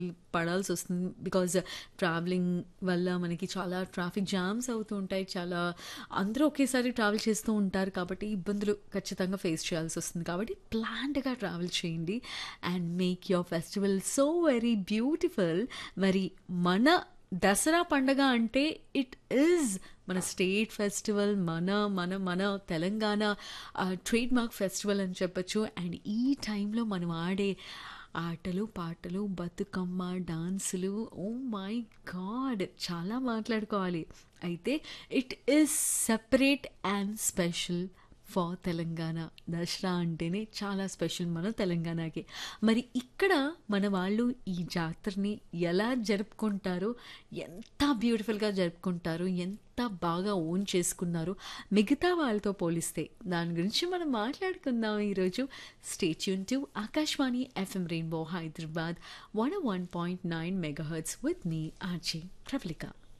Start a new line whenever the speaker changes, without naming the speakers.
పడాల్సొస్తుంది. Because travelling వల్ల మనకి చాలా ట్రాఫిక్ జామ్స్ అవుతూ ఉంటాయి. చాలా అందరూ ఒకేసారి ట్రావెల్ చేస్తూ ఉంటారు కాబట్టి ఇబ్బందులు ఖచ్చితంగా ఫేస్ చేయాల్సొస్తుంది. కాబట్టి ప్లాన్డ్‌గా ట్రావెల్ చేయండి. And make your festival so very beautiful. మరి మన దసరా పండగ అంటే ఇట్ ఈజ్ మన స్టేట్ ఫెస్టివల్. మన మన మన తెలంగాణ ఆహ్, ట్రేడ్ మార్క్ ఫెస్టివల్ అని చెప్పొచ్చు. అండ్ ఈ టైంలో మనం ఆడే ఆటలు, పాటలు, బతుకమ్మ, డాన్సులు ఓహ్ మై గాడ్! చాలా మాట్లాడుకోవాలి. అయితే it is separate and special for Telangana. Dasara అంటేనే చాలా స్పెషల్ మన తెలంగాణకి. మరి ఇక్కడ మన వాళ్ళు ఈ జాతరని ఎలా జరుపుకుంటారో, ఎంత బ్యూటిఫుల్‌గా జరుపుకుంటారో, ఎంత బాగా ఓన్ చేసుకున్నారో మిగతా వాళ్ళతో పోలిస్తే దాని గురించి మనం మాట్లాడుకుందాం ఈరోజు. Stay tune to Akashvani FM rainbow Hyderabad 101.9 megahertz with me RJ Pravalika.